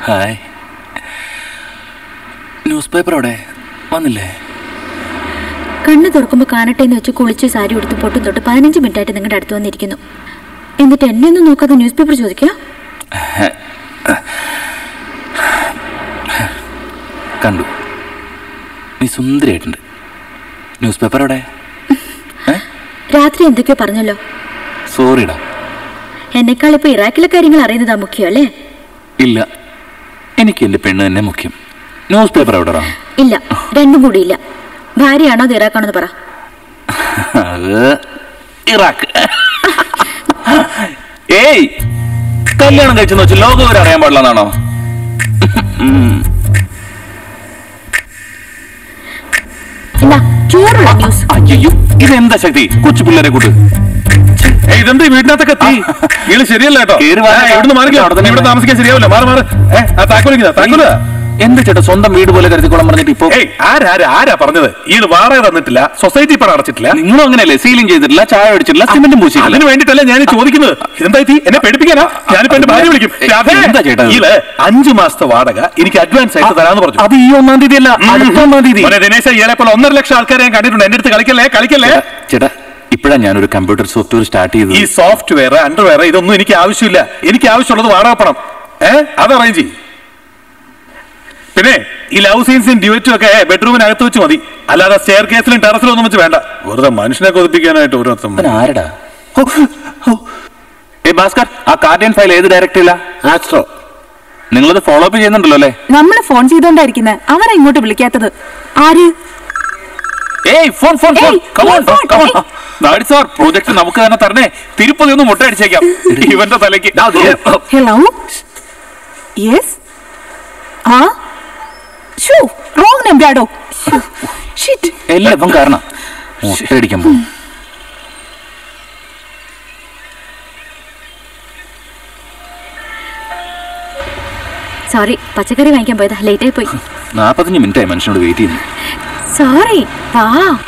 Hi news paper അവിടെ വന്നില്ലേ കണ്ണ് തുറക്കുമ്പോൾ കാണട്ടെ എന്ന് വെച്ച് കുളിച്ച് സാരി ഉടുത്ത് പൊട്ടും തൊട്ട് പതിനഞ്ച് മിനിറ്റായിട്ട് നിങ്ങളുടെ അടുത്ത് വന്നിരിക്കുന്നു എന്നിട്ട് എന്നെ ഒന്നും നോക്കാതെ ന്യൂസ് പേപ്പർ ചോദിക്കുക കണ്ടു നീ സുന്ദരിയായിട്ടുണ്ട് ന്യൂസ് പേപ്പർ അവിടെ രാത്രി എന്തൊക്കെയോ പറഞ്ഞല്ലോ സോറിടാ എന്നെക്കാൾ ഇപ്പൊ ഇറാഖിലെ കാര്യങ്ങൾ അറിയുന്നതാ മുഖ്യം അല്ലേ ഇല്ല എനിക്ക് എൻ്റെ പെണ്ണ് തന്നെ മുഖ്യം ന്യൂസ് പേപ്പർ എവിടെടാ ഇല്ല രണ്ടും കൂടി ഇല്ല ഭാര്യയാണോ അത് ഇറാഖാണോ എന്ന് പറ അത് ഇറാഖ് ഏയ് കല്യാണം കഴിച്ചെന്ന് വെച്ച് ലോകം വരെ അറിയാൻ പാടില്ലെന്നാണോ ഇല്ല ചൂടുള്ള ന്യൂസ് അയ്യോ ഇതെന്താ ശക്തി കൊച്ചു പിള്ളേരെ കൂട്ട് ഏയ്, ഇതെന്താ ഈ വീടിനകത്തൊക്കെ തീ വീട് ശരിയല്ല കേട്ടോ കേറി വാ. ഏ, ഇവിടുന്ന് മാറിക്കോ അവിടെ തന്നെ ഇവിടെ താമസിക്കാൻ ശരിയാവില്ല മാറി മാറി ഏ ആ താക്കോലിക്കുന്ന താക്കോല എന്ത് ചേട്ടാ സ്വന്തം വീട് പോലെ കരുതിക്കോളം പറഞ്ഞിട്ട് ഇപ്പൊ ഏയ് ആരാ ആരാ ആരാ പറഞ്ഞത് ഈ വാടക തന്നിട്ടില്ല സൊസൈറ്റി പണം അടച്ചിട്ടില്ല നിങ്ങളും അങ്ങനെയല്ലേ സീലിംഗ് ചെയ്തിട്ടില്ല ചായ അടിച്ചിട്ടില്ല സിമെന്റും പൂശിയിട്ടില്ല അതിന് വേണ്ടിട്ടല്ല ഞാൻ ഈ ചോദിക്കുന്നത് ഇതെന്താ ഈ തീ എന്നെ പേടിപ്പിക്കാനാ ഞാനിപ്പോ എന്റെ ഭാര്യ വിളിക്കും ഏയ്, രാധേ, എന്താ ചേട്ടാ ഇത്? ഇതില് അഞ്ചു മാസത്തെ വാടക എനിക്ക് അഡ്വാൻസ് ആയിട്ട് തരാന്ന് പറഞ്ഞു അത് ഈ ഒന്നാം തീയതി അല്ല അടുത്ത ഒന്നാം തീയതി മോനെ ദിനേശ ഇയാളെ പോലെ ഒന്നര ലക്ഷം ആൾക്കാരെ ഞാൻ കണ്ടിട്ടുണ്ട് എന്റെ അടുത്ത് കളിക്കല്ലേ കളിക്കല്ലേ ചേട്ടാ, ചേട്ടാ ഇപ്പഴാ ഞാനൊരു കമ്പ്യൂട്ടർ സോഫ്റ്റ്വെയർ സ്റ്റാർട്ട് ഈ ചെയ്തത് സോഫ്റ്റ്വെയർ അണ്ടർവെയർ ഇതൊന്നും എനിക്ക് ആവശ്യമില്ല എനിക്ക് ആവശ്യമുള്ളത് വാടക പണം ഏ അത് അറേഞ്ച് ചെയ്യും പിന്നെ ഈ ലവ് സീൻസും ഡ്യൂറ്റും ഒക്കെ ബെഡ്റൂമിനകത്ത് വെച്ച് മതി അല്ലാതെ സ്റ്റെയർ കേസിലും ടെറസിലും ഒന്നും വെച്ച് വേണ്ട വെറുതെ മനുഷ്യനെ കൊതിപ്പിക്കാനായിട്ട് ഓരോരുത്തർ അവൻ ആരടാ ഹോ, ഹോ. ഏ ഭാസ്കർ ആ കാർഡിയൻ ഫയൽ ഏത് ഡയറക്റ്റ് ഇല്ല ആസ്ട്രോ നിങ്ങളത് ഫോളോ അപ്പ് ചെയ്യുന്നുണ്ടല്ലോ അല്ലേ നമ്മൾ ഫോൺ ചെയ്തോണ്ടായിരിക്കുന്നത് അവരാ ഇങ്ങോട്ട് വിളിക്കാത്തത് ആര് ഏയ് ഫോൺ ഫോൺ ഫോൺ ഏയ്, കമോൺ ഫോൺ, ഫോൺ, കമോൺ ഏയ്. നാടി സാർ പ്രോജക്ട് നമുക്ക് തന്നെ തരണേ തിരുപ്പതി ഒന്ന് മുട്ട അടിച്ചേക്കാം ഇവന്റെ തലയ്ക്ക് ഹലോ യെസ് ആ ഷൂ റോങ് നമ്പറാടോ ഷിറ്റ് എല്ലാം ഇപ്പം കാരണം മുട്ട അടിക്കാൻ പോകും സോറി പച്ചക്കറി വാങ്ങിക്കാൻ പോയതാ ലേറ്റ് ആയി പോയി നാപ്പത്തഞ്ച് മിനിറ്റ് ആയി മനുഷ്യനോട് വെയിറ്റ് ചെയ്യുന്നു സോറി വാ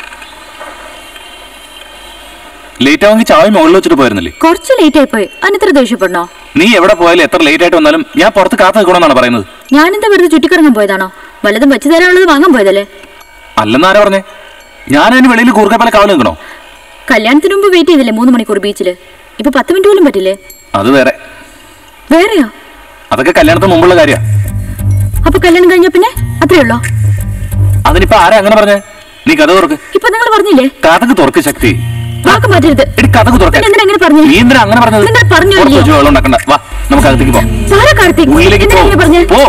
ലേറ്റ് ആവുമെങ്കിൽ ചായ മുകളിൽ വെച്ചിട്ട് പോയിരുന്നില്ലേ കുറച്ച് ലേറ്റ് ആയി പോയി അതിനിത്ര ദേഷ്യപ്പെടണോ നീ എവിടെ പോയാലും എത്ര ലേറ്റ് ആയിട്ട് വന്നാലും ഞാൻ പുറത്ത് കാത്തു നിൽക്കണമെന്നാണ് പറയുന്നത് ഞാനെന്താ വെറുതെ ചുറ്റിക്കറങ്ങാൻ പോയതാണോ വല്ലതും വെച്ച് തരാനുള്ളത് വാങ്ങാൻ പോയതല്ലേ അല്ലെന്നാരാ പറഞ്ഞേ ഞാൻ അതിന് വെളിയിൽ കൂർക്കപ്പല കാവൽ നിൽക്കണോ കല്യാണത്തിന് മുമ്പ് വെയിറ്റ് ചെയ്തില്ലേ മൂന്ന് മണിക്കൂർ ബീച്ചില് ഇപ്പൊ പത്ത് മിനിറ്റ് പോലും പറ്റില്ലേ അത് വേറെ വേറെയോ അതൊക്കെ കല്യാണത്തിന് മുമ്പുള്ള കാര്യ അപ്പൊ കല്യാണം കഴിഞ്ഞ പിന്നെ അത്രേ ഉള്ളോ അതിനിപ്പോ ആരാ അങ്ങനെ പറഞ്ഞേ നീ കഥ തുറക്ക് ഇപ്പൊ നിങ്ങൾ പറഞ്ഞില്ലേ കഥക്ക് തുറക്ക് ശക്തി വാക്ക് മാറ്റരുത് എടി കഥക്ക് തുറക്കാൻ പിന്നെ എന്തിനാ അങ്ങനെ പറഞ്ഞേ നീ എന്തിനാ അങ്ങനെ പറഞ്ഞത് നിങ്ങൾ പറഞ്ഞോ പുറത്ത് ഇല്ലയോ? വെച്ച് വെള്ളം ഉണ്ടാക്കണ്ട വാ നമുക്ക് അകത്തേക്ക് പോവാം സാറാ കാർത്തിക് ഉള്ളിലേക്ക് എന്തിനാ ഇങ്ങനെ പറഞ്ഞേ പോ പോ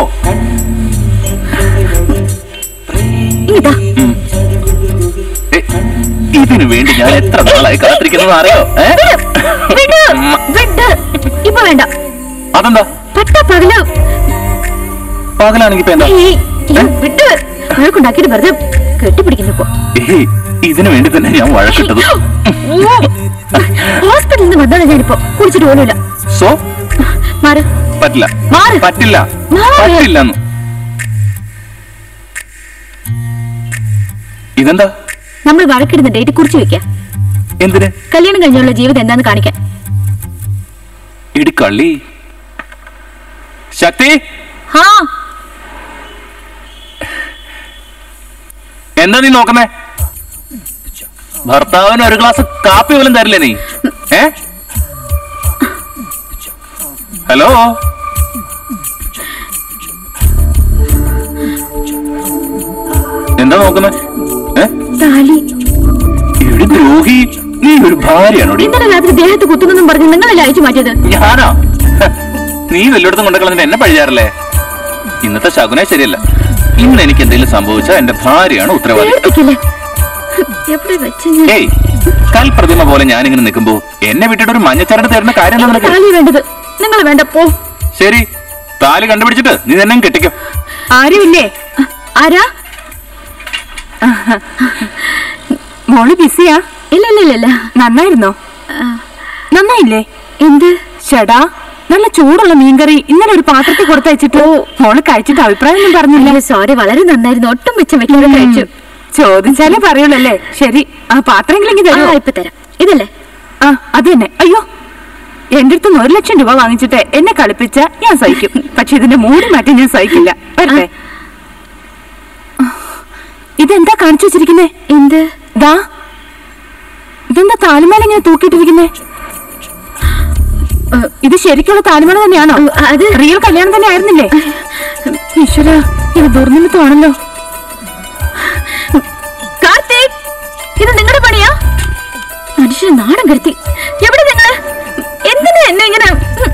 ഇതാ ഏ, ഇതിനു വേണ്ടി ഞാൻ എത്ര നാളായി കാത്തിരിക്കുന്നത് അറിയോ ഏ? വിട് വിട് ഇപ്പൊ വേണ്ട അതെന്താ പട്ട പകല് പകലാണെങ്കി ഇപ്പൊ എന്താ ഏയ്, ഏയ്, വിട്ട് വഴക്കുണ്ടാക്കിയിട്ട് വെറുതെ കെട്ടിപ്പിടിക്കുന്നു ഇപ്പൊ ഏയ് ഇതിനു വേണ്ടി തന്നെ ഞാൻ വഴക്കിട്ടത് ഹോസ്പിറ്റലിൽ നിന്ന് വന്നതാ ഞാനിപ്പോ കുളിച്ചിട്ട് പോലുമില്ല സോ മാറ് പറ്റില്ല മാറ്. പറ്റില്ല മാറ്. പറ്റില്ലെന്ന് ഇതെന്താ നമ്മൾ വഴക്കിടുന്ന ഡേറ്റ് കുറിച്ച് വെക്കാം എന്തിന് കല്യാണം കഴിഞ്ഞുള്ള ജീവിതം എന്താന്ന് കാണിക്കാൻ ഇടി കള്ളി ശക്തി ഹാ എന്താ നീ നോക്കുന്നേ ഭർത്താവിന് ഒരു ഗ്ലാസ് കാപ്പി പോലും തരില്ലേ നീ ഏ ഹലോ എന്താ നോക്കുന്നേ ഏ താലി എടി ദ്രോഹി നീ ഒരു ഭാര്യയാണോടി ഇന്നലെ രാത്രി ദേഹത്ത് കുത്തുന്നെന്നും പറഞ്ഞ് നിങ്ങളല്ലേ അയച്ചു മാറ്റിയത് ഞാനോ ഹ, നീ വല്ലയിടത്തും കൊണ്ടുകളഞ്ഞിട്ട് എന്നെ പഴിയാറല്ലേ ഇന്നത്തെ ശകുനെ ശരിയല്ല ഇന്ന് എനിക്ക് എന്തെങ്കിലും സംഭവിച്ചാൽ എന്റെ ഭാര്യയാണ് ഉത്തരവാദി പേടിപ്പിക്കില്ലേ എവിടെ വെച്ച് ഞാൻ ഏയ് കൽപ്രതിമ പോലെ ഞാനിങ്ങനെ നിൽക്കുമ്പോ എന്നെ വിട്ടിട്ട് ഒരു മഞ്ഞച്ചരട് തരുന്ന കാര്യം എന്താ നിനക്ക് താലി വേണ്ടത് നിങ്ങൾ വേണ്ട പോ ശരി താലി കണ്ടുപിടിച്ചിട്ട് നീ തന്നെ കെട്ടിക്കോ ആരുമില്ലേ ആരാ മോള് ബിസിയാ ഇല്ല ഇല്ല ഇല്ല ഇല്ല നന്നായിരുന്നോ നന്നായില്ലേ എന്ത് ചേടാ നല്ല ചൂടുള്ള മീൻകറി ഇന്നലെ ഒരു പാത്രത്തിൽ കൊടുത്തയച്ചിട്ട് മോള് കഴിച്ചിട്ട് അഭിപ്രായം ഒന്നും പറഞ്ഞില്ല സോറി വളരെ നന്നായിരുന്നു ഒട്ടും മിച്ചം വെക്കാതെ കഴിച്ചു ചോദിച്ചാലേ പറയുള്ളല്ലേ ശരി ആ പാത്രമെങ്കിലും ആ തരുമോ ഇപ്പൊ തരാം ഇതല്ലേ ആ അത് തന്നെ അയ്യോ എന്റെ അടുത്ത് ഒരു ലക്ഷം രൂപ വാങ്ങിച്ചിട്ട് എന്നെ കളിപ്പിച്ച ഞാൻ സഹിക്കും പക്ഷെ ഇതിന്റെ മൂടി മാറ്റി ഞാൻ സഹിക്കില്ല വരട്ടെ ഇതെന്താ കാണിച്ചു വെച്ചിരിക്കുന്നേ എന്ത് ദാ ഇതെന്താ താലിമാല ഇങ്ങനെ തൂക്കിയിട്ടിരിക്കുന്നേ ഏ, ഇത് ശരിക്കുള്ള താലിമാല തന്നെയാണോ ഉം, അത് റിയൽ കല്യാണം തന്നെ ആയിരുന്നില്ലേ ഈശ്വര ഇത് ദുർനിമിത്തമാണല്ലോ കാർത്തിക് ഇത് നിങ്ങളുടെ പണിയാ മനുഷ്യന് നാണം കരുത്തി എവിടെ നിങ്ങള് എന്തിനാ എന്നെ ഇങ്ങനെ ഉം.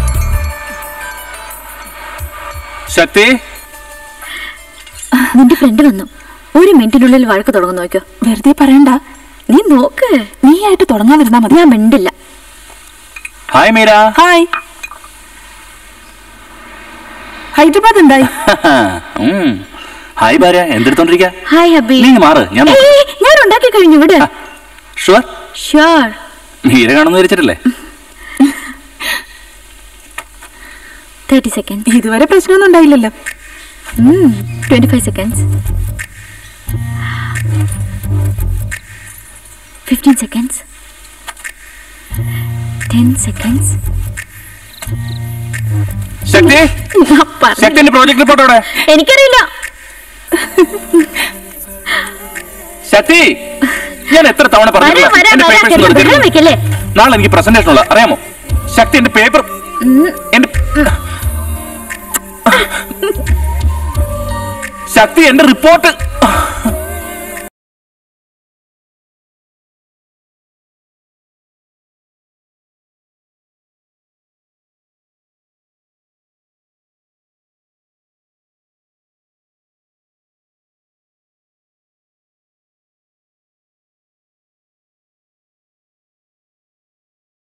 ശക്തി നിന്റെ ഫ്രണ്ട് വന്നു ഒരു മിനിറ്റിനുള്ളിൽ വഴക്ക് തുടങ്ങും നോക്കിയോ വെറുതെ പറയണ്ട നീ നോക്ക് നീ ആയിട്ട് തുടങ്ങാതിരുന്നാ മതി ഞാൻ മിണ്ടില്ല ഹായ് മീര ഹായ് ഹൈദരാബാദ് എന്തായി ഉം. ഹായ് ഭാര്യ എന്തെടുത്തോണ്ടിരിക്ക ഹായ് ഹബി നീ ഇങ്ങ് മാറ് ഞാൻ നോക്കാം. ഏയ്, ഞാൻ ഉണ്ടാക്കി കഴിഞ്ഞു ഇവിടെ ഷുവർ ഷുവർ മീര കാണുന്ന വിരിച്ചിട്ടില്ലേ തേർട്ടി സെക്കൻഡ്സ് ഇതുവരെ പ്രശ്നമൊന്നും ഉണ്ടായില്ലല്ലോ twenty five seconds fifteen seconds ten seconds Shakti Shakti എന്റെ പ്രോജക്ട് റിപ്പോർട്ട് അവിടെ എനിക്കറിയില്ല ശക്തി ഞാൻ എത്ര തവണ വരാം പറഞ്ഞിട്ടുള്ള വരാം എന്റെ വരാം papers ചെറിയ ഒന്ന് ബഹളം എടുത്തിരുന്നു. വെക്കല്ലേ നാളെ എനിക്ക് പ്രസന്റേഷൻ ഉള്ള അറിയാമോ ശക്തി എന്റെ പേപ്പർ എന്റെ ശക്തി എന്റെ റിപ്പോർട്ട്